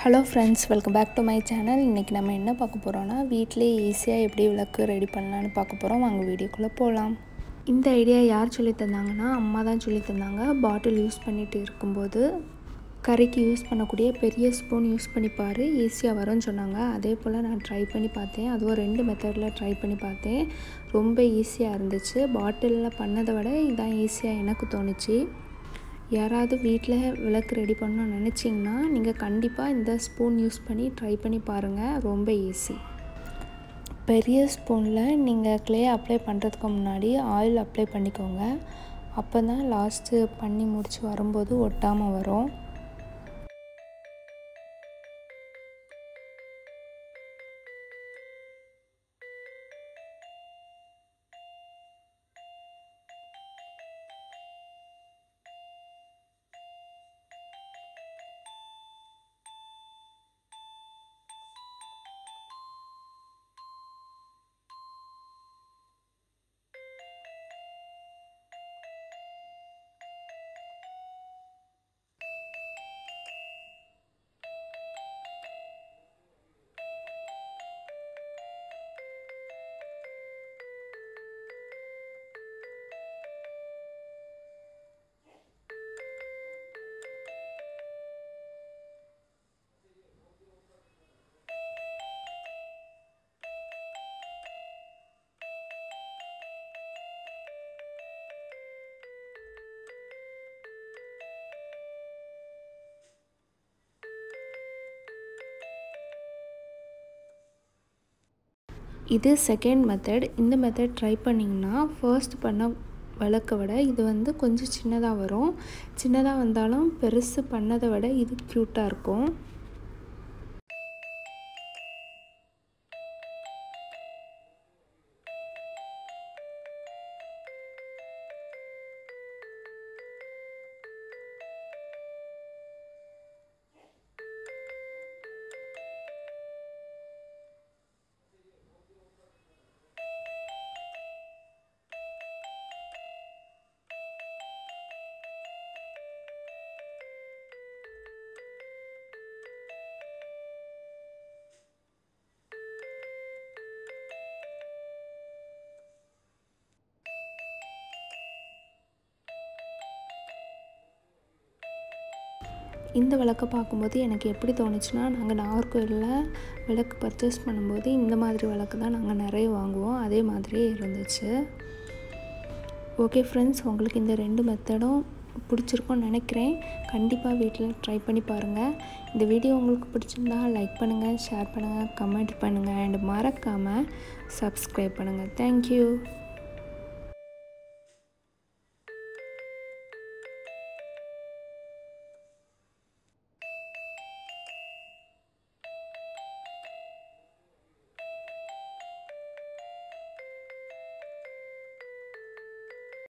hello friends welcome back to my channel இன்றைக்கி நம்ம என்ன பார்க்க போகிறோன்னா வீட்டிலே ஈஸியாக எப்படி விளக்கு ரெடி பண்ணலான்னு பார்க்க போகிறோம் வாங்க வீடியோக்குள்ளே போகலாம் இந்த ஐடியா யார் சொல்லி தந்தாங்கன்னா அம்மா தான் சொல்லி தந்தாங்க பாட்டில் யூஸ் பண்ணிட்டு இருக்கும்போது கறிக்கு யூஸ் பண்ணக்கூடிய பெரிய ஸ்பூன் யூஸ் பண்ணி பாரு ஈஸியாக வரும்னு சொன்னாங்க அதே போல் நான் ட்ரை பண்ணி பார்த்தேன் அதுவும் ரெண்டு மெத்தடில் ட்ரை பண்ணி பார்த்தேன் ரொம்ப ஈஸியாக இருந்துச்சு பாட்டிலில் பண்ணதை விட இதான் ஈஸியாக எனக்கு தோணுச்சு யாராவது வீட்டில் விளக்கு ரெடி பண்ணணும்னு நினச்சிங்கன்னா நீங்கள் கண்டிப்பாக இந்த ஸ்பூன் யூஸ் பண்ணி ட்ரை பண்ணி பாருங்கள் ரொம்ப ஈஸி பெரிய ஸ்பூனில் நீங்கள் க்ளே அப்ளை பண்ணுறதுக்கு முன்னாடி ஆயில் அப்ளை பண்ணிக்கோங்க அப்போ தான் லாஸ்ட்டு பண்ணி முடித்து வரும்போது ஒட்டாமல் வரும் இது செகண்ட் மெத்தட் இந்த மெத்தட் ட்ரை பண்ணிங்கன்னா ஃபர்ஸ்ட் பண்ண விளக்கை விட இது வந்து கொஞ்சம் சின்னதாக வரும் சின்னதாக வந்தாலும் பெருசு பண்ணதை விட இது க்யூட்டாக இருக்கும் இந்த விளக்கை பார்க்கும்போது எனக்கு எப்படி தோணுச்சுன்னா நாங்கள் நாகர்கோயிலில் விளக்கு பர்ச்சேஸ் பண்ணும்போது இந்த மாதிரி விளக்கு தான் நாங்கள் நிறைய வாங்குவோம் அதே மாதிரியே இருந்துச்சு ஓகே ஃப்ரெண்ட்ஸ் உங்களுக்கு இந்த ரெண்டு மெத்தடும் பிடிச்சிருக்கும்னு நினைக்கிறேன் கண்டிப்பாக வீட்டில் ட்ரை பண்ணி பாருங்கள் இந்த வீடியோ உங்களுக்கு பிடிச்சிருந்தா லைக் பண்ணுங்கள் ஷேர் பண்ணுங்கள் கமெண்ட் பண்ணுங்கள் அண்ட் மறக்காமல் சப்ஸ்கிரைப் பண்ணுங்கள் தேங்க்யூ